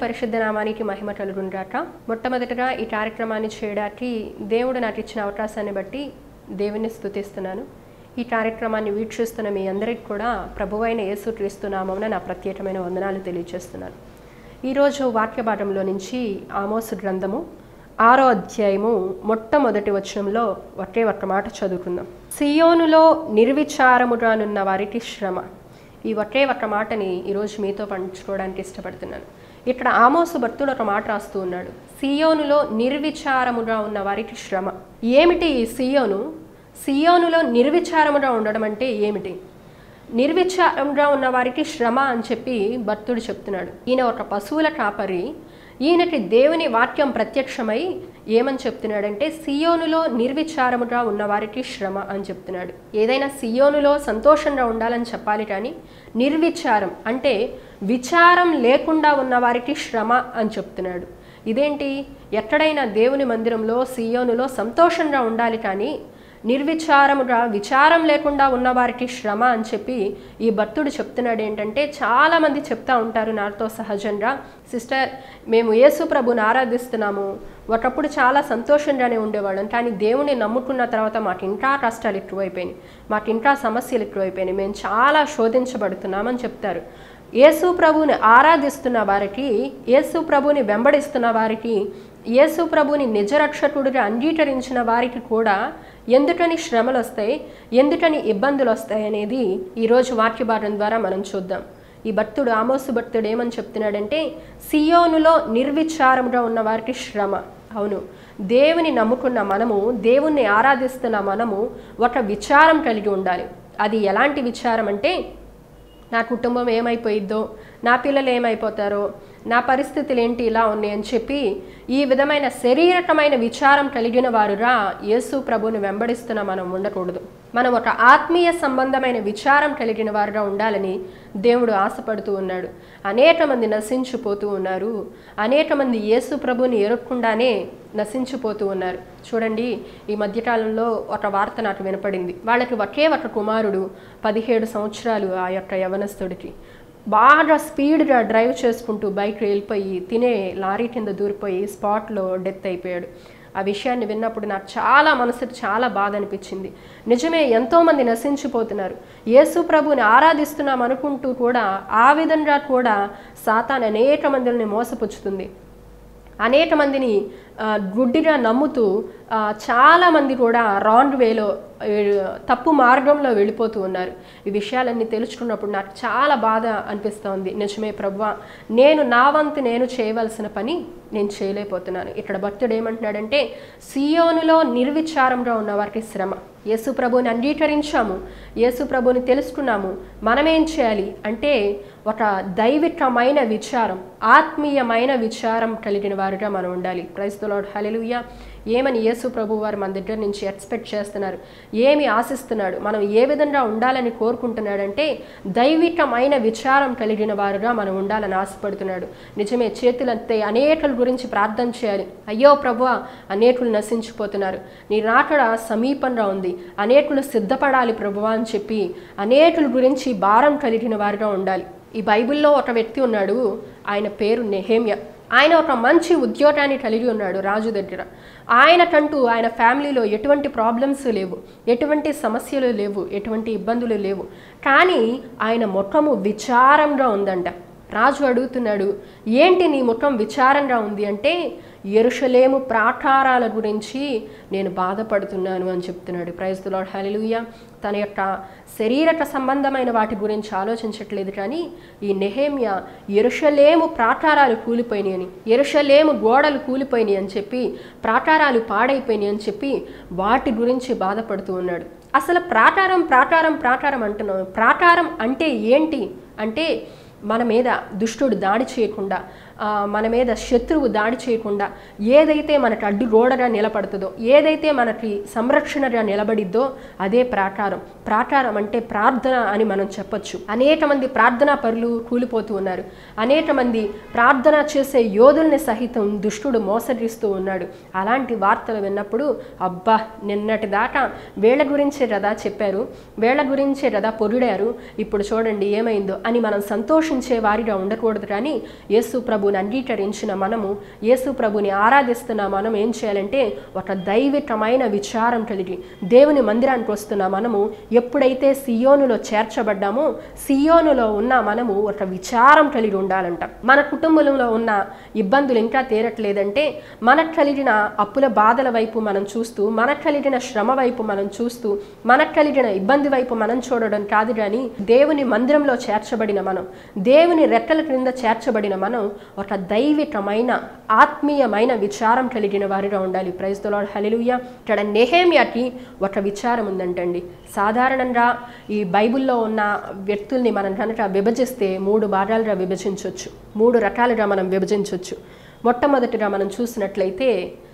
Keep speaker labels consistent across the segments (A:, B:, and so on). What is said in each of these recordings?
A: పరిశుద్ధ నామానికి మహిమ కలుగుండాక మొట్టమొదటగా ఈ కార్యక్రమాన్ని చేయడానికి దేవుడు నాకు ఇచ్చిన అవకాశాన్ని బట్టి దేవుని స్తుతిస్తున్నాను ఈ కార్యక్రమాన్ని వీక్షిస్తున్న మీ అందరికి కూడా ప్రభువైన యేసు క్రీస్తునామమున నా ప్రత్యేకమైన వందనాలు తెలియజేస్తున్నాను ఈరోజు వాక్య పాఠంలో నుంచి ఆమోసు గ్రంథము ఆరో అధ్యాయము మొట్టమొదటి వచనంలో ఒకే ఒక్క మాట చదువుకుందాం సియోనులో నిర్విచారముగానున్న వారికి శ్రమ ఈ ఒకే ఒక్క మాటని ఈరోజు మీతో పంచుకోవడానికి ఇష్టపడుతున్నాను ఇక్కడ ఆమోసు భక్తుడు ఒక మాట రాస్తూ ఉన్నాడు సియోనులో నిర్విచారముగా ఉన్న వారికి శ్రమ ఏమిటి ఈ సియోను సియోనులో నిర్విచారముగా ఉండడం అంటే ఏమిటి నిర్విచారంగా ఉన్న వారికి శ్రమ అని చెప్పి భక్తుడు చెప్తున్నాడు ఈయన ఒక పశువుల కాపరి ఈయనకి దేవుని వాక్యం ప్రత్యక్షమై ఏమని చెప్తున్నాడంటే సియోనులో నిర్విచారముగా ఉన్న వారికి శ్రమ అని చెప్తున్నాడు ఏదైనా సియోనులో సంతోషంగా ఉండాలని చెప్పాలి కానీ నిర్విచారం అంటే విచారం లేకుండా ఉన్న వారికి శ్రమ అని చెప్తున్నాడు ఇదేంటి ఎక్కడైనా దేవుని మందిరంలో సియోనులో సంతోషంగా ఉండాలి కానీ నిర్విచారముగా విచారం లేకుండా ఉన్న వారికి శ్రమ అని చెప్పి ఈ భక్తుడు చెప్తున్నాడు ఏంటంటే చాలామంది చెప్తా ఉంటారు నాతో సహజంగా సిస్టర్ మేము యేసు ప్రభుని ఆరాధిస్తున్నాము ఒకప్పుడు చాలా సంతోషంగానే ఉండేవాళ్ళం కానీ దేవుని నమ్ముకున్న తర్వాత మాకు ఇంకా కష్టాలు ఎక్కువైపోయినాయి మాకు ఇంకా సమస్యలు ఎక్కువైపోయినాయి మేము చాలా శోధించబడుతున్నామని చెప్తారు యేసు ప్రభుని ఆరాధిస్తున్న వారికి యేసు ప్రభుని వెంబడిస్తున్న వారికి యేసు ప్రభుని నిజరక్షకుడిగా అంగీకరించిన వారికి కూడా ఎందుకని శ్రమలు వస్తాయి ఎందుకని ఇబ్బందులు వస్తాయి అనేది ఈరోజు వాక్యభాగం ద్వారా మనం చూద్దాం ఈ భక్తుడు ఆమోసు భక్తుడు ఏమని చెప్తున్నాడంటే సియోనులో నిర్విచారంగా ఉన్న వారికి శ్రమ అవును దేవుని నమ్ముకున్న మనము దేవుణ్ణి ఆరాధిస్తున్న మనము ఒక విచారం కలిగి ఉండాలి అది ఎలాంటి విచారం అంటే నా కుటుంబం ఏమైపోయిద్దో నా పిల్లలు ఏమైపోతారో నా పరిస్థితులు ఏంటి ఇలా ఉన్నాయి అని చెప్పి ఈ విధమైన శరీరకమైన విచారం కలిగిన వారుగా యేసు ప్రభుని వెంబడిస్తున్న మనం ఉండకూడదు మనం ఒక ఆత్మీయ సంబంధమైన విచారం కలిగిన వారుగా ఉండాలని దేవుడు ఆశపడుతూ ఉన్నాడు అనేక మంది నశించిపోతూ ఉన్నారు అనేక మంది యేసు ప్రభుని ఎరుక్కుండానే నశించిపోతూ ఉన్నారు చూడండి ఈ మధ్యకాలంలో ఒక వార్త నాకు వినపడింది వాళ్ళకి ఒకే ఒక కుమారుడు పదిహేడు సంవత్సరాలు ఆ యొక్క యవనస్తుడికి బాగా స్పీడ్గా డ్రైవ్ చేసుకుంటూ బైక్ వెళ్ళిపోయి తినే లారీ కింద దూరిపోయి స్పాట్లో డెత్ అయిపోయాడు ఆ విషయాన్ని విన్నప్పుడు నాకు చాలా మనసుకు చాలా బాధ అనిపించింది నిజమే ఎంతోమంది నశించిపోతున్నారు యేసు ప్రభుని ఆరాధిస్తున్నాం అనుకుంటూ కూడా ఆ విధంగా కూడా సాతాన్ అనేక మందిని మోసపుచ్చుతుంది అనేక మందిని ఆ, గుడ్డిగా నమ్ముతూ ఆ, చాలామంది కూడా రాంగ్ వేలో ఏ, తప్పు మార్గంలో వెళ్ళిపోతూ ఉన్నారు ఈ విషయాలన్నీ తెలుసుకున్నప్పుడు నాకు చాలా బాధ అనిపిస్తోంది నిజమే ప్రభా నేను నా వంతు నేను చేయవలసిన పని నేను చేయలేకపోతున్నాను ఇక్కడ భక్తుడు ఏమంటున్నాడంటే సియోనులో నిర్విచారంగా ఉన్న వారికి శ్రమ యేసు ప్రభుని అంగీకరించాము యేసు ప్రభుని తెలుసుకున్నాము మనమేం చేయాలి అంటే ఒక దైవికమైన విచారం ఆత్మీయమైన విచారం కలిగిన వారుగా మనం ఉండాలి క్రైస్తవులాడు హలెలుయ్య ఏమని యేసు ప్రభు వారు మన దగ్గర నుంచి ఎక్స్పెక్ట్ చేస్తున్నారు ఏమి ఆశిస్తున్నాడు మనం ఏ విధంగా ఉండాలని కోరుకుంటున్నాడంటే దైవికమైన విచారం కలిగిన వారుగా మనం ఉండాలని ఆశపడుతున్నాడు నిజమే చేతులంతే అనేకల గురించి ప్రార్థన చేయాలి అయ్యో ప్రభు అనేకులు నశించిపోతున్నారు నీ రాకడ సమీపంగా ఉంది అనేకులు సిద్ధపడాలి ప్రభువా అని చెప్పి అనేకుల గురించి భారం కలిగిన వారుగా ఉండాలి ఈ బైబిల్లో ఒక వ్యక్తి ఉన్నాడు ఆయన పేరు నెహేమ్య ఆయన ఒక మంచి ఉద్యోగాన్ని కలిగి ఉన్నాడు రాజు దగ్గర ఆయనకంటూ ఆయన ఫ్యామిలీలో ఎటువంటి ప్రాబ్లమ్స్ లేవు ఎటువంటి సమస్యలు లేవు ఎటువంటి ఇబ్బందులు లేవు కానీ ఆయన ముఖము విచారంగా ఉందంట రాజు అడుగుతున్నాడు ఏంటి నీ ముఖం విచారంగా ఉంది అంటే ఎరుషలేము ప్రాకారాల గురించి నేను బాధపడుతున్నాను అని చెప్తున్నాడు ప్రైజ్ లార్డ్ హలిలుయ తన యొక్క శరీరక సంబంధమైన వాటి గురించి ఆలోచించట్లేదు కానీ ఈ నెహేమ్య ఎరుషలేము ప్రాకారాలు కూలిపోయినాయి అని ఎరుషలేము గోడలు కూలిపోయినాయి అని చెప్పి ప్రాకారాలు పాడైపోయినాయి అని చెప్పి వాటి గురించి బాధపడుతూ ఉన్నాడు అసలు ప్రాకారం ప్రాకారం ప్రాకారం అంటున్నాం ప్రాకారం అంటే ఏంటి అంటే మన మీద దుష్టుడు దాడి చేయకుండా ఆ, మన మీద శత్రువు దాడి చేయకుండా ఏదైతే మనకు అడ్డు గోడగా నిలబడుతుందో ఏదైతే మనకి సంరక్షణగా నిలబడిద్దో అదే ప్రాకారం ప్రాకారం అంటే ప్రార్థన అని మనం చెప్పొచ్చు అనేక మంది ప్రార్థనా పరులు కూలిపోతూ ఉన్నారు అనేక మంది ప్రార్థన చేసే యోధుల్ని సహితం దుష్టుడు మోసగిస్తూ ఉన్నాడు అలాంటి వార్తలు విన్నప్పుడు అబ్బా నిన్నటి దాకా వీళ్ళ గురించే కదా చెప్పారు వీళ్ళ గురించే కదా పొగిడారు ఇప్పుడు చూడండి ఏమైందో అని మనం సంతోషించే వారిగా ఉండకూడదు కానీ యేసు ప్రభు ప్రభుని అంగీకరించిన మనము యేసు ప్రభుని ఆరాధిస్తున్న మనం ఏం చేయాలంటే ఒక దైవికమైన విచారం కలిగి దేవుని మందిరానికి వస్తున్న మనము ఎప్పుడైతే సియోనులో చేర్చబడ్డామో సియోనులో ఉన్న మనము ఒక విచారం కలిగి ఉండాలంట మన కుటుంబంలో ఉన్న ఇబ్బందులు ఇంకా తీరట్లేదంటే మనకు కలిగిన అప్పుల బాధల వైపు మనం చూస్తూ మనకు కలిగిన శ్రమ వైపు మనం చూస్తూ మనకు కలిగిన ఇబ్బంది వైపు మనం చూడడం కాదు కానీ దేవుని మందిరంలో చేర్చబడిన మనం దేవుని రెక్కల క్రింద చేర్చబడిన మనం ఒక దైవికమైన ఆత్మీయమైన విచారం కలిగిన వారిగా ఉండాలి ప్రైజ్ తొలాడు హలిలుయ్య ఇక్కడ నెహేమియాకి ఒక విచారం ఉందంటండి సాధారణంగా ఈ బైబిల్లో ఉన్న వ్యక్తుల్ని మనం కనుక విభజిస్తే మూడు భాగాలుగా విభజించవచ్చు మూడు రకాలుగా మనం విభజించవచ్చు మొట్టమొదటిగా మనం చూసినట్లయితే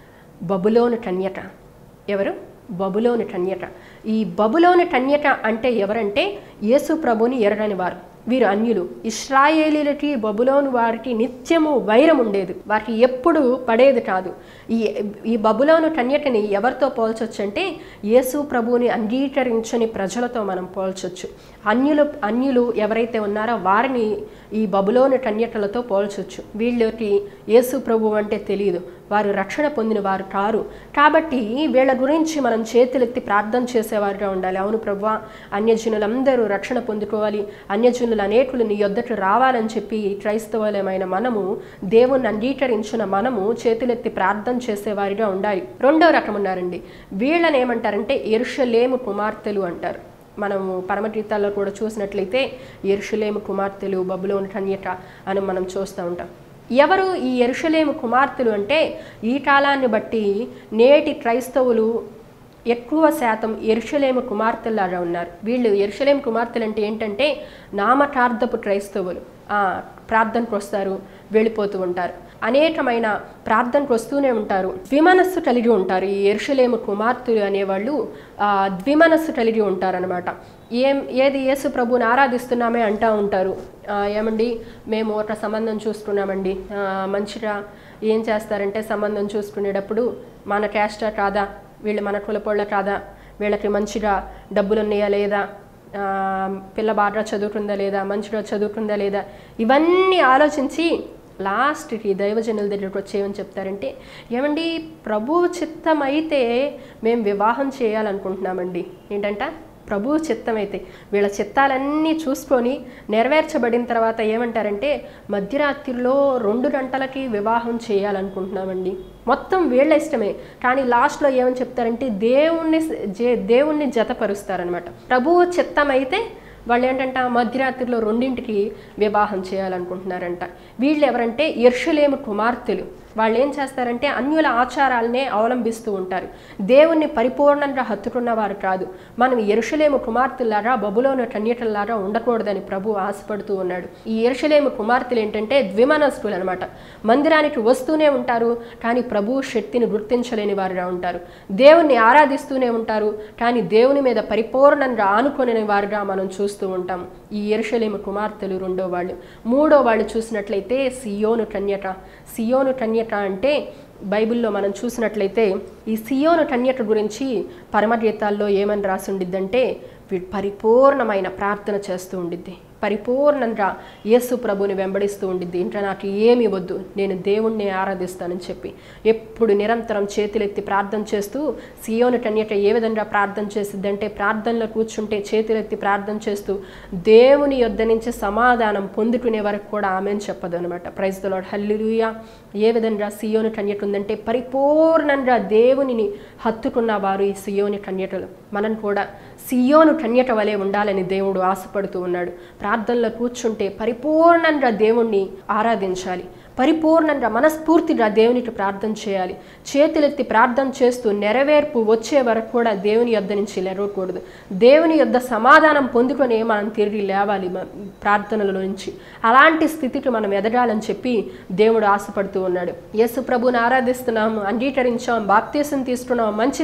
A: బబులోను కన్యక ఎవరు బబులోని కన్యక ఈ బబులోని కన్యక అంటే ఎవరంటే యేసు ప్రభుని ఎరగని వారు వీరు అన్యులు ఇస్రాయేలీలకి బబులోను వారికి నిత్యము వైరం ఉండేది వారికి ఎప్పుడు పడేది కాదు ఈ ఈ బబులోను కన్యకని ఎవరితో పోల్చొచ్చు అంటే యేసు ప్రభువుని అంగీకరించని ప్రజలతో మనం పోల్చొచ్చు అన్యులు అన్యులు ఎవరైతే ఉన్నారో వారిని ఈ బబులోను కన్యకలతో పోల్చొచ్చు వీళ్ళకి యేసు ప్రభు అంటే తెలియదు వారు రక్షణ పొందిన వారు కారు కాబట్టి వీళ్ళ గురించి మనం చేతులెత్తి ప్రార్థన చేసేవారుగా ఉండాలి అవును ప్రభు అన్యజనులందరూ రక్షణ పొందుకోవాలి అన్యజనులు అనేకులు నీ యొద్దకు రావాలని చెప్పి క్రైస్తవులమైన మనము దేవుణ్ణి అంగీకరించిన మనము చేతులెత్తి ప్రార్థన చేసేవారిగా ఉండాలి రెండో రకం ఉన్నారండి వీళ్ళని ఏమంటారంటే ఎరుషలేము కుమార్తెలు అంటారు మనము పరమగీతాల్లో కూడా చూసినట్లయితే ఎరుషలేము కుమార్తెలు బబులోని కన్యక అని మనం చూస్తూ ఉంటాం ఎవరు ఈ ఎరుషలేము కుమార్తెలు అంటే ఈ కాలాన్ని బట్టి నేటి క్రైస్తవులు ఎక్కువ శాతం ఎరుషలేము కుమార్తెలాగా ఉన్నారు వీళ్ళు ఎరుషలేము కుమార్తెలు అంటే ఏంటంటే నామకార్థపు క్రైస్తవులు ఆ, ప్రార్థనకు వస్తారు వెళ్ళిపోతూ ఉంటారు అనేకమైన ప్రార్థనకు వస్తూనే ఉంటారు ద్విమనస్సు కలిగి ఉంటారు ఈ ఎరుషలేము కుమార్తెలు అనేవాళ్ళు ఆ, ద్విమనస్సు కలిగి ఉంటారనమాట ఏం ఏది యేసు ప్రభుని ఆరాధిస్తున్నామే అంటూ ఉంటారు ఆ, ఏమండి మేము ఒక సంబంధం చూసుకున్నామండి ఆ, మంచిగా ఏం చేస్తారంటే సంబంధం చూసుకునేటప్పుడు మన క్యాస్టా కాదా వీళ్ళు మన కులపోళ్ళ కాదా వీళ్ళకి మంచిగా డబ్బులు ఉన్నాయా లేదా ఆ, పిల్ల బాగా చదువుతుందా లేదా మంచిగా చదువుతుందా లేదా ఇవన్నీ ఆలోచించి లాస్ట్కి దైవజనుల దగ్గరకు వచ్చి ఏమని చెప్తారంటే ఏమండి ప్రభు చిత్తం అయితే మేము వివాహం చేయాలనుకుంటున్నామండి ఏంటంట ప్రభు చిత్తం అయితే వీళ్ళ చిత్తాలన్నీ చూసుకొని నెరవేర్చబడిన తర్వాత ఏమంటారంటే మధ్యరాత్రిలో రెండు గంటలకి వివాహం చేయాలనుకుంటున్నామండి మొత్తం వీళ్ళ ఇష్టమే కానీ లాస్ట్లో ఏమని చెప్తారంటే దేవుణ్ణి జే- దేవుణ్ణి జతపరుస్తారనమాట ప్రభువు చిత్తం అయితే వాళ్ళు ఏంటంట మధ్యరాత్రిలో రెండింటికి వివాహం చేయాలనుకుంటున్నారంట వీళ్ళు ఎవరంటే ఎర్షలేము కుమార్తెలు వాళ్ళు ఏం చేస్తారంటే అన్యుల ఆచారాలనే అవలంబిస్తూ ఉంటారు దేవుణ్ణి పరిపూర్ణంగా హత్తుకున్న వారు కాదు మనం ఎరుషలేము కుమార్తెలారా బబులోని కన్యకల్లారా ఉండకూడదని ప్రభు ఆశపడుతూ ఉన్నాడు ఈ ఎరుషలేము కుమార్తెలు ఏంటంటే ద్విమనస్కులు అనమాట మందిరానికి వస్తూనే ఉంటారు కానీ ప్రభు శక్తిని గుర్తించలేని వారుగా ఉంటారు దేవుణ్ణి ఆరాధిస్తూనే ఉంటారు కానీ దేవుని మీద పరిపూర్ణంగా ఆనుకొని వారుగా మనం చూస్తూ ఉంటాం ఈ ఎరుషలేము కుమార్తెలు రెండో వాళ్ళు మూడో వాళ్ళు చూసినట్లయితే సియోను కన్యక సియోను కన్యక అంటే బైబిల్లో మనం చూసినట్లయితే ఈ సియోను కన్యక గురించి పరమగీతాల్లో ఏమని రాసి ఉండిద్దంటే వీ- పరిపూర్ణమైన ప్రార్థన చేస్తూ ఉండిద్ది పరిపూర్ణంగా యేసు ప్రభుని వెంబడిస్తూ ఉండిద్ది ఇంకా నాకు ఏమి వద్దు నేను దేవుణ్ణి ఆరాధిస్తానని చెప్పి ఎప్పుడు నిరంతరం చేతులెత్తి ప్రార్థన చేస్తూ సియోను కన్యక ఏ విధంగా ప్రార్థన చేసిద్దంటే ప్రార్థనలో కూర్చుంటే చేతులెత్తి ప్రార్థన చేస్తూ దేవుని యొద్ద నుంచి సమాధానం పొందుకునే వరకు కూడా ఆమె చెప్పదు అనమాట ప్రైజ్ దలాడ్ హల్లుయ ఏ విధంగా సియోను కన్యక ఉందంటే పరిపూర్ణంగా దేవునిని హత్తుకున్న వారు ఈ సియోని కన్యకలు మనం కూడా సియోను కన్యక వలె ఉండాలని దేవుడు ఆశపడుతూ ఉన్నాడు ప్రార్థనలో కూర్చుంటే పరిపూర్ణంగా దేవుణ్ణి ఆరాధించాలి పరిపూర్ణంగా మనస్ఫూర్తిగా దేవునికి ప్రార్థన చేయాలి చేతులెత్తి ప్రార్థన చేస్తూ నెరవేర్పు వచ్చే వరకు కూడా దేవుని యొద్ద నుంచి లేరకూడదు దేవుని యొద్ద సమాధానం పొందుకొని మనం తిరిగి లేవాలి మ- ప్రార్థనల నుంచి అలాంటి స్థితికి మనం ఎదగాలని చెప్పి దేవుడు ఆశపడుతూ ఉన్నాడు యేసు ప్రభుని ఆరాధిస్తున్నాం అంగీకరించాం బాప్తీసం తీసుకున్నాం మంచిదే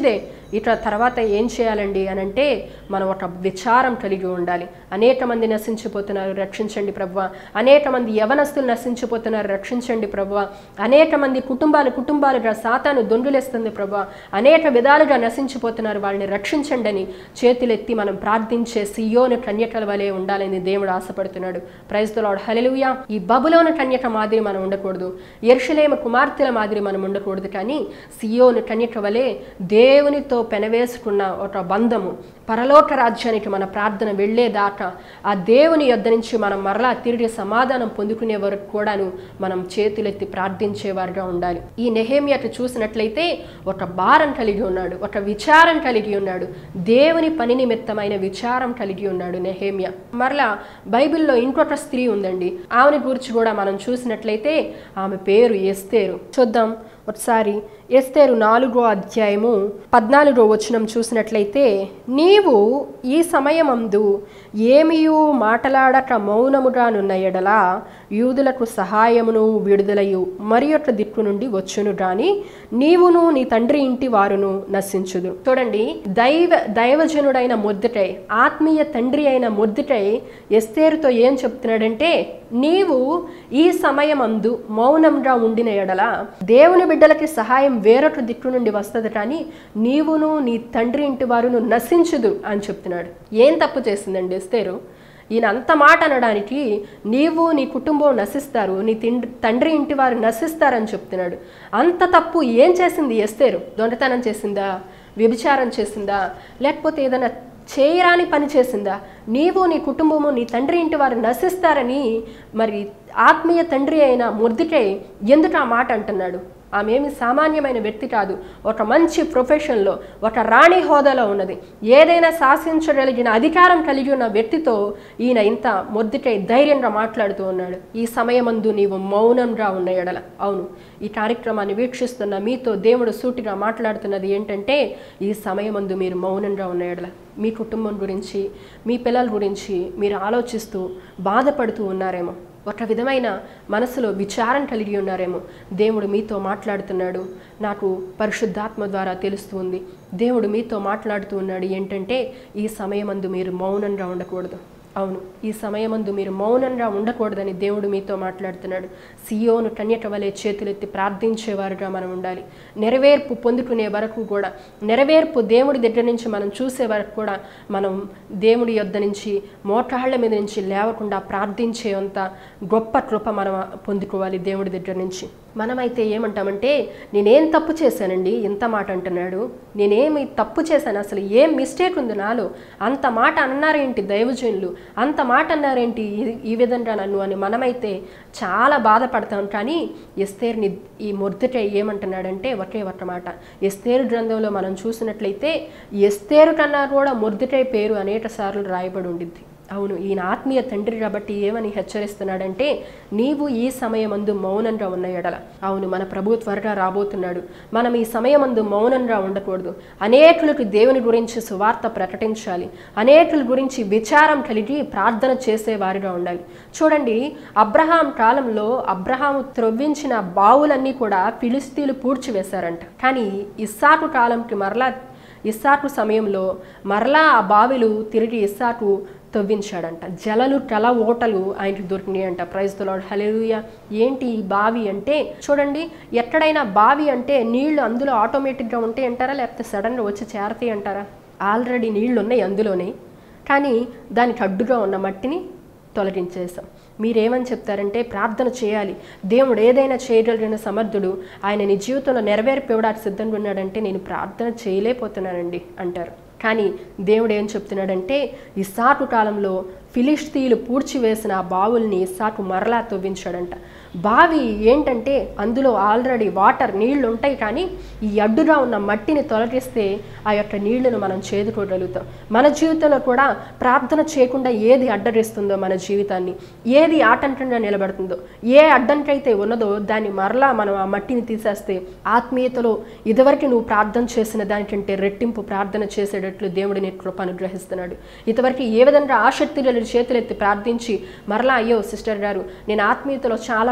A: ఇట్లా తర్వాత ఏం చేయాలండి అని అంటే మనం ఒక విచారం కలిగి ఉండాలి అనేక మంది నశించిపోతున్నారు రక్షించండి ప్రభు అనేక మంది యవనస్తులు నశించిపోతున్నారు రక్షించండి ప్రభు అనేక మంది కుటుంబాలు కుటుంబాలుగా సాతాను దొండులేస్తుంది ప్రభు అనేక విధాలుగా నశించిపోతున్నారు వాళ్ళని రక్షించండి అని చేతులెత్తి మనం ప్రార్థించే సియోను కన్యకల వలె ఉండాలని దేవుడు ఆశపడుతున్నాడు ప్రైజ్తులాడు హలెలుయా ఈ బబులోను కన్యక మాదిరి మనం ఉండకూడదు ఎర్షలేమ కుమార్తెల మాదిరి మనం ఉండకూడదు కానీ సియోను కన్యక వలె దేవునితో పెనవేసుకున్న ఒక బంధము పరలోక రాజ్యానికి మన ప్రార్థన వెళ్ళేదాకా ఆ దేవుని యొద్ద నుంచి మనం మరలా తిరిగి సమాధానం పొందుకునే వరకు కూడాను మనం చేతులెత్తి ప్రార్థించేవారుగా ఉండాలి ఈ నెహేమియట చూసినట్లయితే ఒక భారం కలిగి ఉన్నాడు ఒక విచారం కలిగి ఉన్నాడు దేవుని పని నిమిత్తమైన విచారం కలిగి ఉన్నాడు నెహేమియా మరలా బైబిల్లో ఇంకొక స్త్రీ ఉందండి ఆమెని గురించి కూడా మనం చూసినట్లయితే ఆమె పేరు ఎస్తేరు చూద్దాం ఒకసారి ఎస్తేరు నాలుగో అధ్యాయము పద్నాలుగో వచనం చూసినట్లయితే నీవు ఈ సమయమందు ఏమియూ మాటలాడక మౌనముగానున్న ఎడల యూదులకు సహాయమును విడుదలయు మరి యొక్క దిక్కు నుండి వచ్చును గాని నీవును నీ తండ్రి ఇంటి వారును నశించుదు చూడండి దైవ దైవజనుడైన మొద్దుటై ఆత్మీయ తండ్రి అయిన మొద్దుటై ఎస్తేరుతో ఏం చెప్తున్నాడంటే నీవు ఈ సమయమందు మౌనంగా ఉండిన ఎడల దేవుని బిడ్డలకి సహాయం వేరొక దిక్కు నుండి వస్తుంది కానీ నీవును నీ తండ్రి ఇంటి వారును నశించుదు అని చెప్తున్నాడు ఏం తప్పు చేసిందండి ఎస్తేరు ఈయన అంత మాట అనడానికి నీవు నీ కుటుంబం నశిస్తారు నీ తిండ్రి తండ్రి ఇంటి వారు నశిస్తారని చెప్తున్నాడు అంత తప్పు ఏం చేసింది ఎస్తేరు దొండతనం చేసిందా వ్యభిచారం చేసిందా లేకపోతే ఏదైనా చేయరాని పని చేసిందా నీవు నీ కుటుంబము నీ తండ్రి ఇంటి వారు నశిస్తారని మరి ఆత్మీయ తండ్రి అయిన ముర్దికై ఎందుకు ఆ మాట అంటున్నాడు ఆమె ఏమి సామాన్యమైన వ్యక్తి కాదు ఒక మంచి ప్రొఫెషన్లో ఒక రాణి హోదాలో ఉన్నది ఏదైనా శాసించగలిగిన అధికారం కలిగి ఉన్న వ్యక్తితో ఈయన ఇంత మొద్దుకై ధైర్యంగా మాట్లాడుతూ ఉన్నాడు ఈ సమయమందు నీవు మౌనంగా ఉన్న ఎడల అవును ఈ కార్యక్రమాన్ని వీక్షిస్తున్న మీతో దేవుడు సూటిగా మాట్లాడుతున్నది ఏంటంటే ఈ సమయమందు మీరు మౌనంగా ఉన్న ఎడల మీ కుటుంబం గురించి మీ పిల్లల గురించి మీరు ఆలోచిస్తూ బాధపడుతూ ఉన్నారేమో ఒక విధమైన మనసులో విచారం కలిగి ఉన్నారేమో దేవుడు మీతో మాట్లాడుతున్నాడు నాకు పరిశుద్ధాత్మ ద్వారా తెలుస్తుంది దేవుడు మీతో మాట్లాడుతూ ఉన్నాడు ఏంటంటే ఈ సమయమందు మీరు మౌనంగా ఉండకూడదు అవును ఈ సమయమందు మీరు మౌనంగా ఉండకూడదని దేవుడు మీతో మాట్లాడుతున్నాడు సియోను కన్యక వలె చేతులెత్తి ప్రార్థించేవారుగా మనం ఉండాలి నెరవేర్పు పొందుకునే వరకు కూడా నెరవేర్పు దేవుడి దగ్గర నుంచి మనం చూసే వరకు కూడా మనం దేవుడి యొద్ద నుంచి మోటాళ్ళ మీద నుంచి లేవకుండా ప్రార్థించేంత గొప్ప కృప మనం పొందుకోవాలి దేవుడి దగ్గర నుంచి మనమైతే ఏమంటామంటే నేనేం తప్పు చేశానండి ఇంత మాట అంటున్నాడు నేనేమి తప్పు చేశాను అసలు ఏం మిస్టేక్ ఉంది నాలో అంత మాట అన్నారేంటి దైవజనులు అంత మాట అన్నారేంటి ఈ- ఈ విధంగా నన్ను అని మనమైతే చాలా బాధపడతాం కానీ ఎస్తేర్ని ఈ మొదట ఏమంటున్నాడంటే ఒకే ఒక్క మాట ఎస్తేరు గ్రంథంలో మనం చూసినట్లయితే ఎస్తేరు కన్నా కూడా మొర్దుటై పేరు అనేక సార్లు రాయబడి ఉండిద్ది అవును ఈయన ఆత్మీయ తండ్రి కాబట్టి ఏమని హెచ్చరిస్తున్నాడంటే నీవు ఈ సమయమందు మౌనంగా ఉన్న ఎడల అవును మన ప్రభు త్వరగా రాబోతున్నాడు మనం ఈ సమయమందు మౌనంగా ఉండకూడదు అనేకులకు దేవుని గురించి సువార్త ప్రకటించాలి అనేకుల గురించి విచారం కలిగి ప్రార్థన చేసేవారిగా ఉండాలి చూడండి అబ్రహాం కాలంలో అబ్రహాము త్రవ్వించిన బావులన్నీ కూడా ఫిలిస్తీన్లు పూడ్చివేశారంట కానీ ఇస్సాకు కాలంకి మరలా ఇస్సాకు సమయంలో మరలా ఆ బావిలు తిరిగి ఇస్సాకు తవ్వించాడంట జలలు కల ఓటలు ఆయనకి దొరికినాయంట ప్రైజ్ తొలాడు హలెలుయ ఏంటి ఈ బావి అంటే చూడండి ఎక్కడైనా బావి అంటే నీళ్లు అందులో ఆటోమేటిక్గా ఉంటాయి అంటారా లేకపోతే సడన్గా వచ్చి చేరతాయి అంటారా ఆల్రెడీ నీళ్లు ఉన్నాయి అందులోనే కానీ దానికి అడ్డుగా ఉన్న మట్టిని తొలగించేసాం మీరేమని చెప్తారంటే ప్రార్థన చేయాలి దేవుడు ఏదైనా చేయగలిగిన సమర్థుడు ఆయన నీ జీవితంలో నెరవేర్పివ్వడానికి సిద్ధంగా ఉన్నాడంటే నేను ప్రార్థన చేయలేకపోతున్నానండి అంటారు కానీ దేవుడు ఏం చెప్తున్నాడంటే ఇస్సాకు కాలంలో ఫిలిస్తీన్లు పూడ్చివేసిన ఆ బావుల్ని ఇస్సాకు మరలా తవ్వించాడంట బావి ఏంటంటే అందులో ఆల్రెడీ వాటర్ నీళ్లు ఉంటాయి కానీ ఈ అడ్డుగా ఉన్న మట్టిని తొలగిస్తే ఆ యొక్క నీళ్లను మనం చేదుకోగలుగుతాం మన జీవితంలో కూడా ప్రార్థన చేయకుండా ఏది అడ్డరిస్తుందో మన జీవితాన్ని ఏది ఆటంకంగా నిలబడుతుందో ఏ అడ్డంకైతే ఉన్నదో దాన్ని మరలా మనం ఆ మట్టిని తీసేస్తే ఆత్మీయతలో ఇదివరకు నువ్వు ప్రార్థన చేసిన దానికంటే రెట్టింపు ప్రార్థన చేసేటట్లు దేవుడు నీ కృప అనుగ్రహిస్తున్నాడు ఇంతవరకు ఏ విధంగా ఆసక్తి గల చేతులెత్తి ప్రార్థించి మరలా అయ్యో సిస్టర్ గారు నేను ఆత్మీయతలో చాలా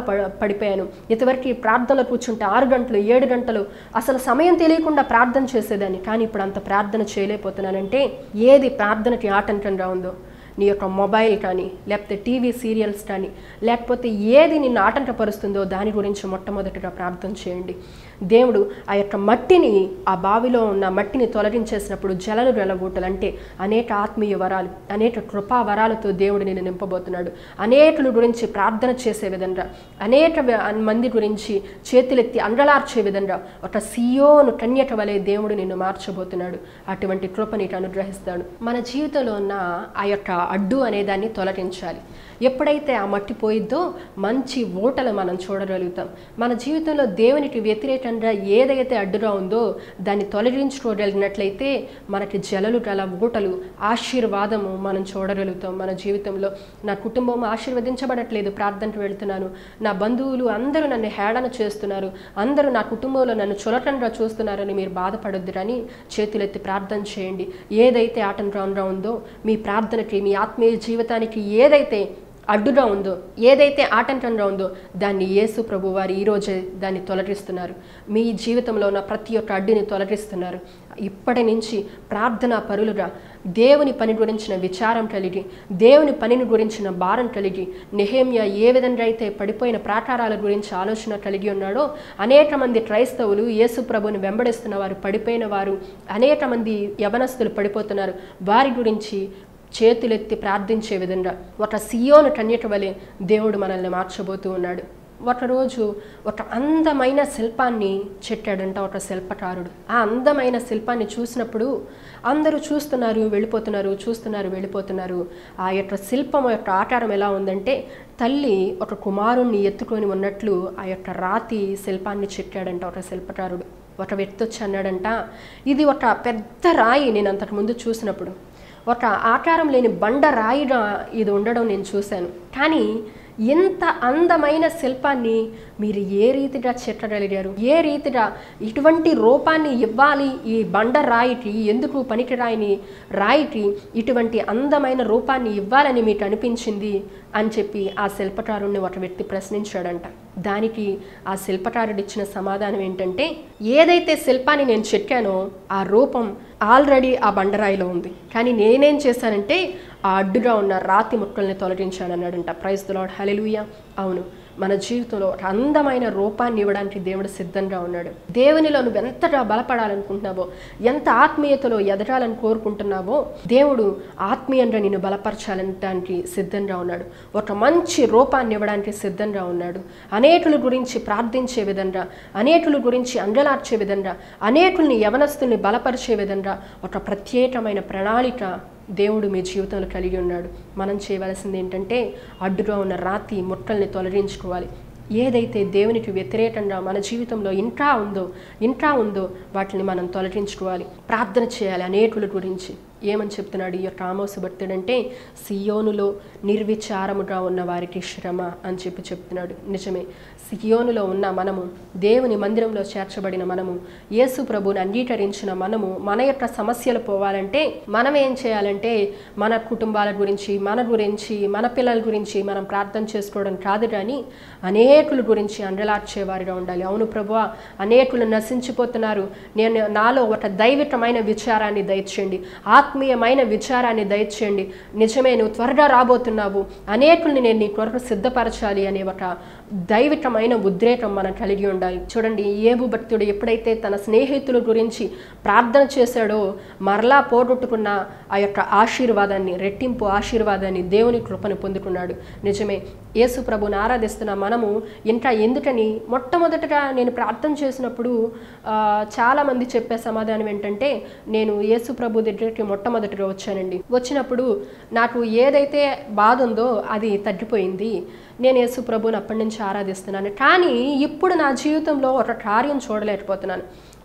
A: ప- పడిపోయాను ఇంతవరకు ఈ ప్రార్థనలో కూర్చుంటే ఆరు గంటలు ఏడు గంటలు అసలు సమయం తెలియకుండా ప్రార్థన చేసేదాన్ని కానీ ఇప్పుడు అంత ప్రార్థన చేయలేకపోతున్నానంటే ఏది ప్రార్థనకి ఆటంకంగా ఉందో నీ యొక్క మొబైల్ కానీ లేకపోతే టీవీ సీరియల్స్ కానీ లేకపోతే ఏది నిన్ను ఆటంకపరుస్తుందో దాని గురించి మొట్టమొదటిగా ప్రార్థన చేయండి దేవుడు ఆ యొక్క మట్టిని ఆ బావిలో ఉన్న మట్టిని తొలగించేసినప్పుడు జలలు వెలగూటలు అంటే అనేక ఆత్మీయ వరాలు అనేక కృపా వరాలతో దేవుడు నిన్ను నింపబోతున్నాడు అనేకుల గురించి ప్రార్థన చేసే విధంగా అనేక వ- మంది గురించి చేతులెత్తి అండలార్చే విధంగా ఒక సియోను కన్యక వలె దేవుడు నిన్ను మార్చబోతున్నాడు అటువంటి కృప నీకు అనుగ్రహిస్తాడు మన జీవితంలో ఉన్న ఆ యొక్క అడ్డు అనే దాన్ని తొలగించాలి ఎప్పుడైతే ఆ మట్టి పోయిద్దో మంచి ఓటలు మనం చూడగలుగుతాం మన జీవితంలో దేవునికి వ్యతిరేకంగా ఏదైతే అడ్డుగా ఉందో దాన్ని తొలగించుకోగలిగినట్లయితే మనకి జలలు గల ఊటలు ఆశీర్వాదము మనం చూడగలుగుతాం మన జీవితంలో నా కుటుంబం ఆశీర్వదించబడట్లేదు ప్రార్థనకు వెళ్తున్నాను నా బంధువులు అందరూ నన్ను హేళన చేస్తున్నారు అందరూ నా కుటుంబంలో నన్ను చులటంగా చూస్తున్నారని మీరు బాధపడొద్దురని చేతులెత్తి ప్రార్థన చేయండి ఏదైతే ఆటంకంగా ఉందో మీ ప్రార్థనకి మీ ఆత్మీయ జీవితానికి ఏదైతే అడ్డుగా ఉందో ఏదైతే ఆటంకంగా ఉందో దాన్ని యేసు ప్రభు వారు ఈరోజే దాన్ని తొలగిస్తున్నారు మీ జీవితంలో ఉన్న ప్రతి ఒక్క అడ్డుని తొలగిస్తున్నారు ఇప్పటి నుంచి ప్రార్థనా పరులుగా దేవుని పని గురించిన విచారం కలిగి దేవుని పనిని గురించిన భారం కలిగి నెహేమియా ఏ విధంగా అయితే పడిపోయిన ప్రాకారాల గురించి ఆలోచన కలిగి ఉన్నాడో అనేక మంది క్రైస్తవులు యేసు ప్రభుని వెంబడిస్తున్న వారు పడిపోయిన వారు అనేక మంది యవనస్తులు పడిపోతున్నారు వారి గురించి చేతులెత్తి ప్రార్థించే విధంగా ఒక సియోను కన్యక వలె దేవుడు మనల్ని మార్చబోతూ ఉన్నాడు ఒకరోజు ఒక అందమైన శిల్పాన్ని చెట్టాడంట ఒక శిల్పకారుడు ఆ అందమైన శిల్పాన్ని చూసినప్పుడు అందరూ చూస్తున్నారు వెళ్ళిపోతున్నారు చూస్తున్నారు వెళ్ళిపోతున్నారు ఆ యొక్క శిల్పం యొక్క ఆకారం ఎలా ఉందంటే తల్లి ఒక కుమారుణ్ణి ఎత్తుకొని ఉన్నట్లు ఆ యొక్క రాతి శిల్పాన్ని చెట్టాడంట ఒక శిల్పకారుడు ఒక వ్యక్తి వచ్చి అన్నాడంట ఇది ఒక పెద్ద రాయి నేను అంతకుముందు చూసినప్పుడు ఒక ఆకారం లేని బండ రాయిగా ఇది ఉండడం నేను చూశాను కానీ ఎంత అందమైన శిల్పాన్ని మీరు ఏ రీతిగా చెట్టగలిగారు ఏ రీతిగా ఇటువంటి రూపాన్ని ఇవ్వాలి ఈ బండ రాయికి ఎందుకు పనికిరాయిని రాయికి ఇటువంటి అందమైన రూపాన్ని ఇవ్వాలని మీకు అనిపించింది అని చెప్పి ఆ శిల్పకారుణ్ణి ఒక వ్యక్తి ప్రశ్నించాడంట దానికి ఆ శిల్పకారుడు ఇచ్చిన సమాధానం ఏంటంటే ఏదైతే శిల్పాన్ని నేను చెక్కానో ఆ రూపం ఆల్రెడీ ఆ బండరాయిలో ఉంది కానీ నేనేం చేశానంటే ఆ అడ్డుగా ఉన్న రాతి ముక్కల్ని తొలగించాను అన్నాడంట ప్రైజ్ దులాడ్ హలెలుయ అవును మన జీవితంలో ఒక అందమైన రూపాన్ని ఇవ్వడానికి దేవుడు సిద్ధంగా ఉన్నాడు దేవునిలో నువ్వు ఎంతగా బలపడాలనుకుంటున్నావో ఎంత ఆత్మీయతలో ఎదగాలని కోరుకుంటున్నావో దేవుడు ఆత్మీయంగా నిన్ను బలపరచాలనడానికి సిద్ధంగా ఉన్నాడు ఒక మంచి రూపాన్ని ఇవ్వడానికి సిద్ధంగా ఉన్నాడు అనేకుల గురించి ప్రార్థించే విధంగా అనేకుల గురించి అంగలార్చే విధంగా అనేకుల్ని యవనస్తుల్ని బలపరిచే విధంగా ఒక ప్రత్యేకమైన ప్రణాళిక దేవుడు మీ జీవితంలో కలిగి ఉన్నాడు మనం చేయవలసింది ఏంటంటే అడ్డుగా ఉన్న రాతి ముట్టల్ని తొలగించుకోవాలి ఏదైతే దేవునికి వ్యతిరేకంగా మన జీవితంలో ఇంకా ఉందో ఇంకా ఉందో వాటిని మనం తొలగించుకోవాలి ప్రార్థన చేయాలి అనేకుల గురించి ఏమని చెప్తున్నాడు ఈ యొక్క ఆమోసు భక్తుడంటే సియోనులో నిర్విచారముగా ఉన్న వారికి శ్రమ అని చెప్పి చెప్తున్నాడు నిజమే సియోనులో ఉన్న మనము దేవుని మందిరంలో చేర్చబడిన మనము యేసు ప్రభుని అంగీకరించిన మనము మన యొక్క సమస్యలు పోవాలంటే మనం ఏం చేయాలంటే మన కుటుంబాల గురించి మన గురించి మన పిల్లల గురించి మనం ప్రార్థన చేసుకోవడం కాదు కానీ అనేకుల గురించి అండలార్చేవారిగా ఉండాలి అవును ప్రభువా అనేకులు నశించిపోతున్నారు నేను నాలో ఒక దైవికమైన విచారాన్ని దయచేయండి ఆత్మీయమైన విచారాన్ని దయచేయండి నిజమే నువ్వు త్వరగా రాబోతున్నావు అనేకుల్ని నేను నీ కొరకు సిద్ధపరచాలి అనే ఒక దైవికమైన ఉద్రేకం మనం కలిగి ఉండాలి చూడండి ఏబు భక్తుడు ఎప్పుడైతే తన స్నేహితుల గురించి ప్రార్థన చేశాడో మరలా పోగొట్టుకున్న ఆ యొక్క ఆశీర్వాదాన్ని రెట్టింపు ఆశీర్వాదాన్ని దేవుని కృపను పొందుకున్నాడు నిజమే యేసు ప్రభుని ఆరాధిస్తున్న మనము ఇంకా ఎందుకని మొట్టమొదటగా నేను ప్రార్థన చేసినప్పుడు ఆ, చాలామంది చెప్పే సమాధానం ఏంటంటే నేను యేసు ప్రభు దగ్గరికి మొట్టమొదటిగా వచ్చానండి వచ్చినప్పుడు నాకు ఏదైతే బాధ ఉందో అది తగ్గిపోయింది నేను యేసు ప్రభుని అప్పటి నుంచి ఆరాధిస్తున్నాను కానీ ఇప్పుడు నా జీవితంలో ఒక కార్యం చూడలేకపోతున్నాను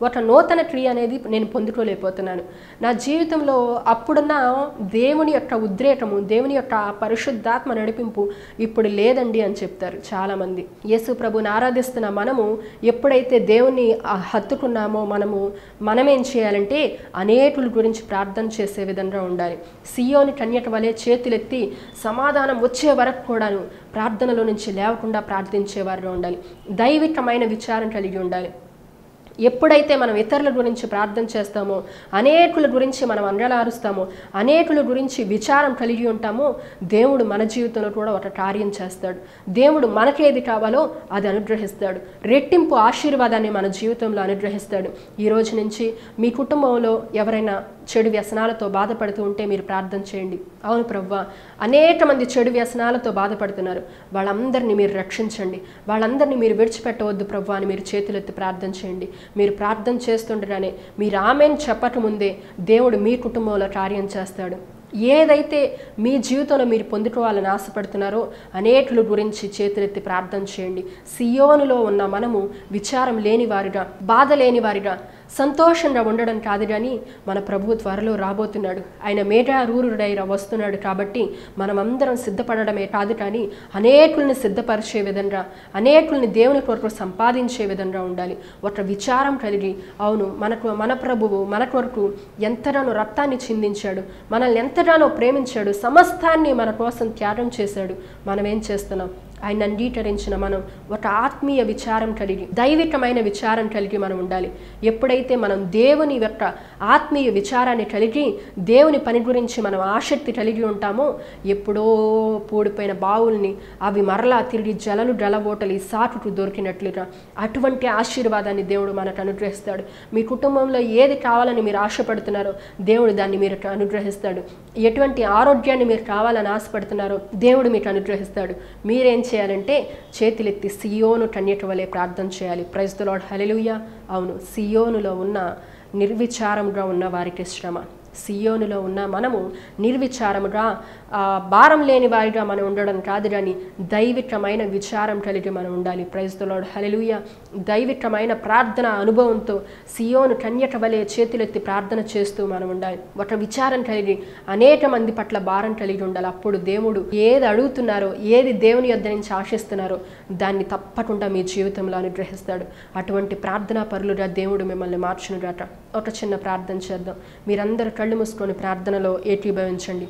A: ఒక నూతన క్రియ అనేది నేను పొందుకోలేకపోతున్నాను నా జీవితంలో అప్పుడున్న దేవుని యొక్క ఉద్రేకము దేవుని యొక్క ఆ పరిశుద్ధాత్మ నడిపింపు ఇప్పుడు లేదండి అని చెప్తారు చాలామంది యేసు ప్రభుని ఆరాధిస్తున్న మనము ఎప్పుడైతే దేవుని ఆ హత్తుకున్నామో మనము మనమేం చేయాలంటే అనేకుల గురించి ప్రార్థన చేసే విధంగా ఉండాలి సియోని కన్యక వలె చేతులెత్తి సమాధానం వచ్చే వరకు కూడాను ప్రార్థనలో నుంచి లేవకుండా ప్రార్థించేవారుగా ఉండాలి దైవికమైన విచారం కలిగి ఉండాలి ఎప్పుడైతే మనం ఇతరుల గురించి ప్రార్థన చేస్తామో అనేకుల గురించి మనం అండలారుస్తామో అనేకుల గురించి విచారం కలిగి ఉంటామో దేవుడు మన జీవితంలో కూడా ఒక కార్యం చేస్తాడు దేవుడు మనకేది కావాలో అది అనుగ్రహిస్తాడు రెట్టింపు ఆశీర్వాదాన్ని మన జీవితంలో అనుగ్రహిస్తాడు ఈ రోజు నుంచి మీ కుటుంబంలో ఎవరైనా చెడు వ్యసనాలతో బాధపడుతూ ఉంటే మీరు ప్రార్థన చేయండి అవును ప్రవ్వ అనేక మంది చెడు వ్యసనాలతో బాధపడుతున్నారు వాళ్ళందరినీ మీరు రక్షించండి వాళ్ళందరినీ మీరు విడిచిపెట్టవద్దు ప్రవ్వ అని మీరు చేతులెత్తి ప్రార్థన చేయండి మీరు ప్రార్థన చేస్తుండగానే మీరు ఆమెను చెప్పకముందే దేవుడు మీ కుటుంబంలో కార్యం చేస్తాడు ఏదైతే మీ జీవితంలో మీరు పొందుకోవాలని ఆశపడుతున్నారో అనేకుల గురించి చేతులెత్తి ప్రార్థన చేయండి సియోనులో ఉన్న మనము విచారం లేని వారిగా బాధ లేని వారిగా సంతోషంగా ఉండడం కాదు కానీ మన ప్రభు త్వరలో రాబోతున్నాడు ఆయన మేఘారూరుడై వస్తున్నాడు కాబట్టి మనమందరం సిద్ధపడడమే కాదు కానీ అనేకుల్ని సిద్ధపరిచే విధంగా అనేకుల్ని దేవుని కొరకు సంపాదించే విధంగా ఉండాలి ఒక విచారం కలిగి అవును మనకు మన ప్రభువు మన కొరకు ఎంతగానో రక్తాన్ని చిందించాడు మనల్ని ఎంతగానో ప్రేమించాడు సమస్తాన్ని మన కోసం త్యాగం చేశాడు మనం ఏం చేస్తున్నాం ఆయన అంగీకరించిన మనం ఒక ఆత్మీయ విచారం కలిగి దైవికమైన విచారం కలిగి మనం ఉండాలి ఎప్పుడైతే మనం దేవుని యొక్క ఆత్మీయ విచారాన్ని కలిగి దేవుని పని గురించి మనం ఆసక్తి కలిగి ఉంటామో ఎప్పుడో పూడిపోయిన బావుల్ని అవి మరలా తిరిగి జలలు జలబోటలి సాటుకు దొరికినట్లుగా అటువంటి ఆశీర్వాదాన్ని దేవుడు మనకు అనుగ్రహిస్తాడు మీ కుటుంబంలో ఏది కావాలని మీరు ఆశపడుతున్నారో దేవుడు దాన్ని మీరు అనుగ్రహిస్తాడు ఎటువంటి ఆరోగ్యాన్ని మీరు కావాలని ఆశపడుతున్నారో దేవుడు మీకు అనుగ్రహిస్తాడు మీరేం చేయాలంటే చేతులెత్తి సియోను కన్యక వలె ప్రార్థన చేయాలి ప్రైజ్ ద లార్డ్ హల్లెలూయా అవును సియోనులో ఉన్న నిర్విచారంగా ఉన్న వారికి శ్రమ సియోనులో ఉన్న మనము నిర్విచారముగా ఆ, భారం లేని వారిగా మనం ఉండడం కాదు కానీ దైవికమైన విచారం కలిగి మనం ఉండాలి ప్రైజ్ ద లార్డ్ హల్లెలూయా దైవికమైన ప్రార్థన అనుభవంతో సియోను కన్యక వలె చేతులెత్తి ప్రార్థన చేస్తూ మనం ఉండాలి ఒక విచారం కలిగి అనేక మంది పట్ల భారం కలిగి ఉండాలి అప్పుడు దేవుడు ఏది అడుగుతున్నారో ఏది దేవుని యొద్ద నుంచి ఆశిస్తున్నారో దాన్ని తప్పకుండా మీ జీవితంలో అనుగ్రహిస్తాడు అటువంటి ప్రార్థనా పరులుగా దేవుడు మిమ్మల్ని మార్చునుగాక ఒక చిన్న ప్రార్థన చేద్దాం మీరందరూ కళ్ళు మూసుకొని ప్రార్థనలో ఏకీభవించండి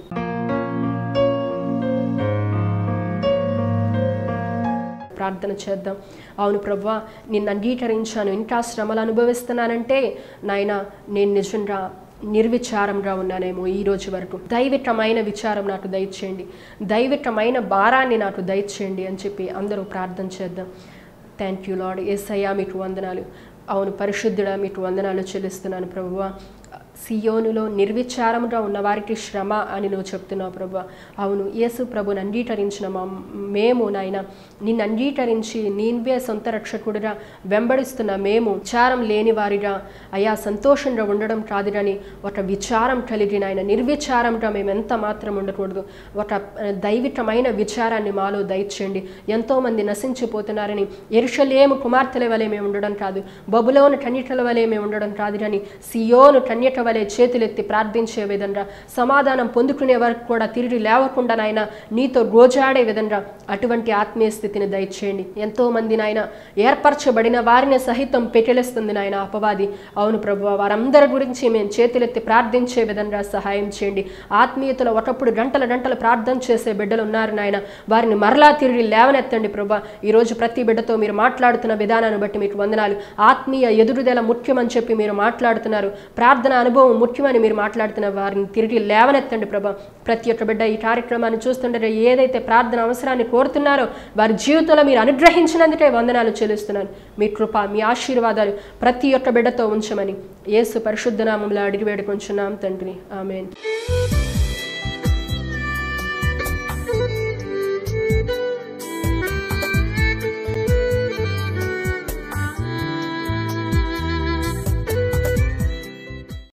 A: ప్రార్థన చేద్దాం అవును ప్రవ్వా నిన్ను అంగీకరించాను ఇంకా శ్రమలు అనుభవిస్తున్నానంటే నాయన నేను నిజంగా నిర్విచారంగా ఉన్నానేమో ఈ రోజు వరకు దైవికమైన విచారం నాకు దయచేయండి దైవికమైన భారాన్ని నాకు దయచేయండి అని చెప్పి అందరూ ప్రార్థన చేద్దాం థ్యాంక్ యూ లాడ్ ఏసయ్యా మీకు వందనాలు అవును పరిశుద్ధుడా మీకు వందనాలు చెల్లిస్తున్నాను ప్రభువా సియోనులో నిర్విచారముగా ఉన్న వారికి శ్రమ అని నువ్వు చెప్తున్నావు ప్రభు అవును యేసు ప్రభుని అంగీకరించిన మా మేము నాయన నిన్ను అంగీకరించి నీవే సొంత రక్షకుడిగా వెంబడిస్తున్న మేము విచారం లేని వారిగా అయా సంతోషంగా ఉండడం కాదు కానీ ఒక విచారం కలిగిన ఆయన నిర్విచారంగా మేము ఎంత మాత్రం ఉండకూడదు ఒక ఆ, దైవికమైన విచారాన్ని మాలో దయచేయండి ఎంతోమంది నశించిపోతున్నారని ఎరుషలేము కుమార్తెల వలె మేము ఉండడం కాదు బబులోను కన్యకల వలె మేము ఉండడం కాదు కానీ సియోను కన్యక వలె చేతులెత్తి ప్రార్థించే విధంగా సమాధానం పొందుకునే వరకు కూడా తిరిగి లేవకుండా నాయన నీతో గోజాడే విధంగా అటువంటి ఆత్మీయ స్థితిని దయచేయండి ఎంతో మంది నాయన ఏర్పరచబడిన వారిని సహితం పెట్టెలేస్తుంది నాయన అపవాది అవును ప్రభు వారందరి గురించి మేము చేతులెత్తి ప్రార్థించే విధంగా సహాయం చేయండి ఆత్మీయతలో ఒకప్పుడు గంటల గంటలు ప్రార్థన చేసే బిడ్డలు ఉన్నారు నాయన వారిని మరలా తిరిగి లేవనెత్తండి ప్రభా ఈరోజు ప్రతి బిడ్డతో మీరు మాట్లాడుతున్న విధానాన్ని బట్టి మీకు వందనాలు ఆత్మీయ ఎదురుదల ముఖ్యమని చెప్పి మీరు మాట్లాడుతున్నారు ప్రార్థన అనుభవం ముఖ్యమని మీరు మాట్లాడుతున్న వారిని తిరిగి లేవనెత్తండి ప్రభా ప్రతి ఒక్క బిడ్డ ఈ కార్యక్రమాన్ని చూస్తుంటే ఏదైతే ప్రార్థన అవసరాన్ని కోరుతున్నారో వారి జీవితంలో మీరు అనుగ్రహించినందుకే వందనాలు చెల్లిస్తున్నాను మీ కృప మీ ఆశీర్వాదాలు ప్రతి ఒక్క బిడ్డతో ఉంచమని యేసు పరిశుద్ధ నామంలో అడిగి వేడుకొంచున్నాం తండ్రి ఆమెన్